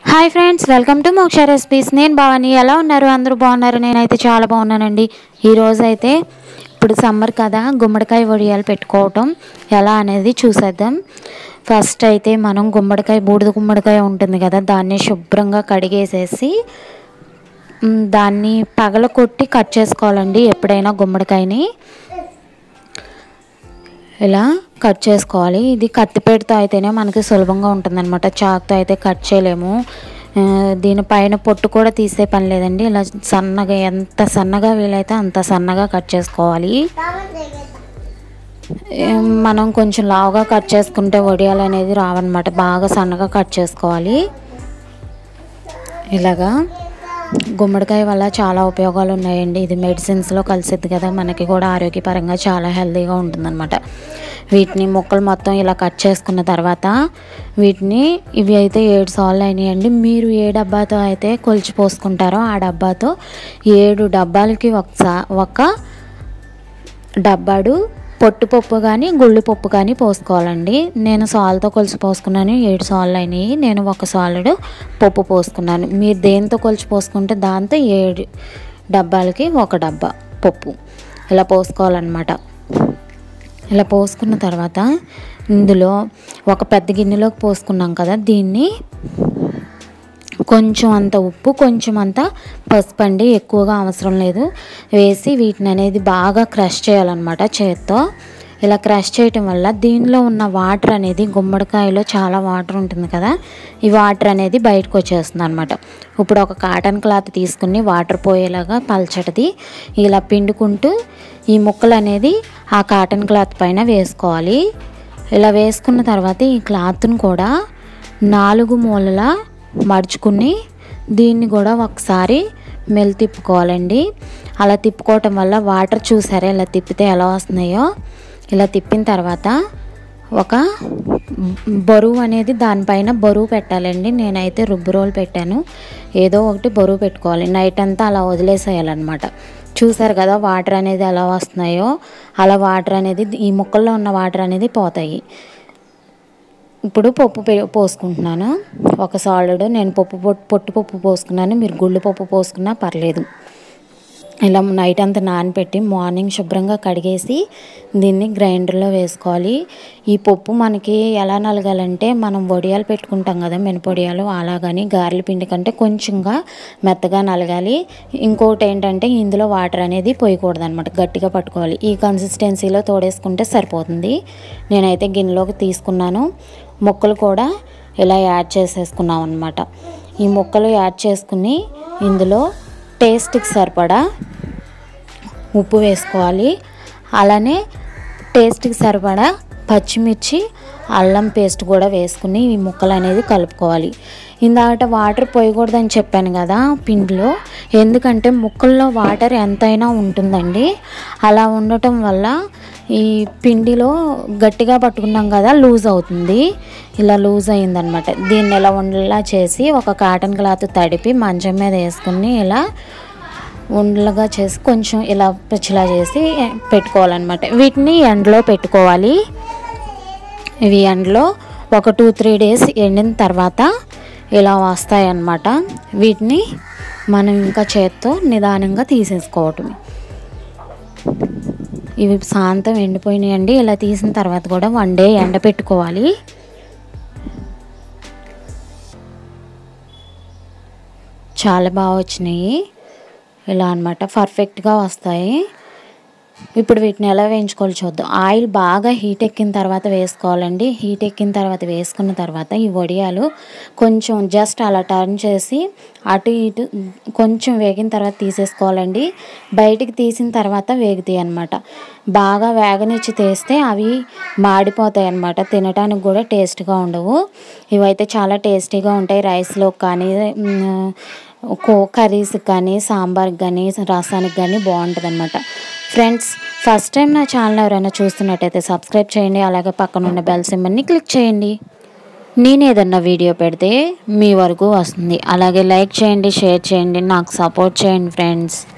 hi friends welcome to Moksha recipes నేను భవాని ఎలా ఉన్నారు అందరూ బాగున్నారు నేనైతే చాలా బాగున్నానండి ఈరోజు అయితే ఇప్పుడు సమ్మర్ కదా గుమ్మడికాయ వడియాలు పెట్టుకోవటం ఎలా అనేది చూసేద్దాం ఫస్ట్ అయితే మనం గుమ్మడికాయ బూడిద గుమ్మడికాయ ఉంటుంది కదా దాన్ని శుభ్రంగా కడిగేసేసి మ్, దాన్ని పగల కొట్టి కట్ చేసుకోవాలండి ఎప్పుడైనా గుమ్మడికాయని ఇలా కట్ చేసుకోవాలి ఇది కత్తిపేటతో అయితేనే మనకి సులభంగా ఉంటుందన్నమాట చాకుతో అయితే కట్ చేయలేము ఆ, దీనిపైన పొట్టు కూడా తీసే పని లేదండి ఇలా సన్నగా ఎంత సన్నగా వీలైతే అంత సన్నగా కట్ చేసుకోవాలి ఏం, మనం కొంచెం లావుగా కట్ చేసుకుంటే వడియాలు అనేది రావన్నమాట బాగా సన్నగా కట్ చేసుకోవాలి ఇలాగా గుమ్మడికాయ వల్ల చాలా ఉపయోగాలు ఉన్నాయండి ఇది మెడిసిన్స్లో కలిసిద్ది కదా మనకి కూడా ఆరోగ్యపరంగా చాలా హెల్తీగా ఉంటుందన్నమాట వీటిని ముక్కలు మొత్తం ఇలా కట్ చేసుకున్న తర్వాత వీటిని ఇవి అయితే ఏడు సార్లు అయినాయండి మీరు ఏ డబ్బాతో అయితే కొలిచి పోసుకుంటారో ఆ డబ్బాతో ఏడు డబ్బాలకి ఒకసా ఒక డబ్బాడు పొట్టుపప్పు కానీ గుళ్ళు పప్పు కానీ పోసుకోవాలండి నేను సాల్తో కొలిచి పోసుకున్నాను ఏడు సార్లు అయినాయి నేను ఒక సాలుడు పప్పు పోసుకున్నాను మీరు దేంతో కొలిచి పోసుకుంటే దాంతో ఏడు డబ్బాలకి ఒక డబ్బా పప్పు ఇలా పోసుకోవాలన్నమాట ఇలా పోసుకున్న తర్వాత ఇందులో ఒక పెద్ద గిన్నెలోకి పోసుకున్నాం కదా దీన్ని కొంచెం అంత ఉప్పు కొంచెం అంత పసుపు అండి ఎక్కువగా అవసరం లేదు వేసి వీటిని అనేది బాగా క్రష్ చేయాలన్నమాట చేత్తో ఇలా క్రష్ చేయటం వల్ల దీనిలో ఉన్న వాటర్ అనేది గుమ్మడికాయలో చాలా వాటర్ ఉంటుంది కదా ఈ వాటర్ అనేది బయటకు వచ్చేస్తుంది అనమాట ఇప్పుడు ఒక కాటన్ క్లాత్ తీసుకుని వాటర్ పోయేలాగా పల్చటిది ఇలా పిండుకుంటూ ఈ ముక్కలు అనేది ఆ కాటన్ క్లాత్ పైన వేసుకోవాలి ఇలా వేసుకున్న తర్వాత ఈ క్లాత్ను కూడా నాలుగు మూలలా మడుచుకుని దీన్ని కూడా ఒకసారి మెల్ తిప్పుకోవాలండి అలా తిప్పుకోవటం వల్ల వాటర్ చూసారా ఇలా తిప్పితే ఎలా వస్తున్నాయో ఇలా తిప్పిన తర్వాత ఒక బరువు అనేది దానిపైన బరువు పెట్టాలండి నేనైతే రుబ్బు రోలు పెట్టాను ఏదో ఒకటి బరువు పెట్టుకోవాలి నైట్ అంతా అలా వదిలేసేయాలన్నమాట చూసారు కదా వాటర్ అనేది ఎలా వస్తున్నాయో అలా వాటర్ అనేది ఈ ముక్కల్లో ఉన్న వాటర్ అనేది పోతాయి ఇప్పుడు పప్పు పే- పోసుకుంటున్నాను ఒక సాలడ్ నేను పప్పు పొట్టు పొట్టు పప్పు పోసుకున్నాను మీరు గుళ్ళు పప్పు పోసుకున్నా పర్లేదు ఇలా నైట్ అంతా నానబెట్టి మార్నింగ్ శుభ్రంగా కడిగేసి దీన్ని గ్రైండర్లో వేసుకోవాలి ఈ పప్పు మనకి ఎలా నలగాలంటే మనం వడియాలు పెట్టుకుంటాం కదా మినపొడియాలు అలాగని గారెల పిండి కంటే కొంచెంగా మెత్తగా నలగాలి ఇంకోటి ఏంటంటే ఇందులో వాటర్ అనేది పోయకూడదు అనమాట గట్టిగా పట్టుకోవాలి ఈ కన్సిస్టెన్సీలో తోడేసుకుంటే సరిపోతుంది నేనైతే గిన్నెలోకి తీసుకున్నాను ముక్కలు కూడా ఇలా యాడ్ చేసేసుకున్నాం అనమాట ఈ ముక్కలు యాడ్ చేసుకుని ఇందులో టేస్ట్కి సరిపడా ఉప్పు వేసుకోవాలి అలానే టేస్ట్కి సరిపడా పచ్చిమిర్చి అల్లం పేస్ట్ కూడా వేసుకుని ఈ ముక్కలు అనేది కలుపుకోవాలి ఇందాక వాటర్ పోయకూడదని చెప్పాను కదా పిండిలో ఎందుకంటే ముక్కల్లో వాటర్ ఎంతైనా ఉంటుందండి అలా ఉండటం వల్ల ఈ పిండిలో గట్టిగా పట్టుకున్నాం కదా లూజ్ అవుతుంది ఇలా లూజ్ అయిందనమాట దీన్ని ఇలా ఉండలా చేసి ఒక కాటన్ క్లాత్ తడిపి మంచం మీద వేసుకుని ఇలా ఉండలుగా చేసి కొంచెం ఇలా పిచ్చిలా చేసి పెట్టుకోవాలన్నమాట వీటిని ఎండలో పెట్టుకోవాలి ఇవి ఎండలో ఒక టూ త్రీ డేస్ ఎండిన తర్వాత ఇలా వస్తాయన్నమాట వీటిని మనం ఇంకా చేత్తో నిదానంగా తీసేసుకోవటం ఇవి శాంతం ఎండిపోయినాయండి ఇలా తీసిన తర్వాత కూడా వన్ డే ఎండ పెట్టుకోవాలి చాలా బాగా వచ్చినాయి ఇలా అనమాట పర్ఫెక్ట్గా వస్తాయి ఇప్పుడు వీటిని ఎలా వేయించుకోవాలి చూద్దాం ఆయిల్ బాగా హీట్ ఎక్కిన తర్వాత వేసుకోవాలండి హీట్ ఎక్కిన తర్వాత వేసుకున్న తర్వాత ఈ వడియాలు కొంచెం జస్ట్ అలా టర్న్ చేసి అటు ఇటు కొంచెం వేగిన తర్వాత తీసేసుకోవాలండి బయటికి తీసిన తర్వాత వేగుతాయి అనమాట బాగా వేగనిచ్చి తీస్తే అవి మాడిపోతాయి అనమాట తినడానికి కూడా టేస్ట్గా ఉండవు ఇవైతే చాలా టేస్టీగా ఉంటాయి రైస్లో కానీ మ్, కో కర్రీస్కి కానీ సాంబార్కి కానీ రసానికి కానీ బాగుంటుంది అనమాట ఫ్రెండ్స్ ఫస్ట్ టైం నా ఛానల్ ఎవరైనా చూస్తున్నట్టయితే సబ్స్క్రైబ్ చేయండి అలాగే పక్కన ఉన్న బెల్ సింబల్ని క్లిక్ చేయండి నేను ఏదన్నా వీడియో పెడితే మీ వరకు వస్తుంది అలాగే లైక్ చేయండి షేర్ చేయండి నాకు సపోర్ట్ చేయండి ఫ్రెండ్స్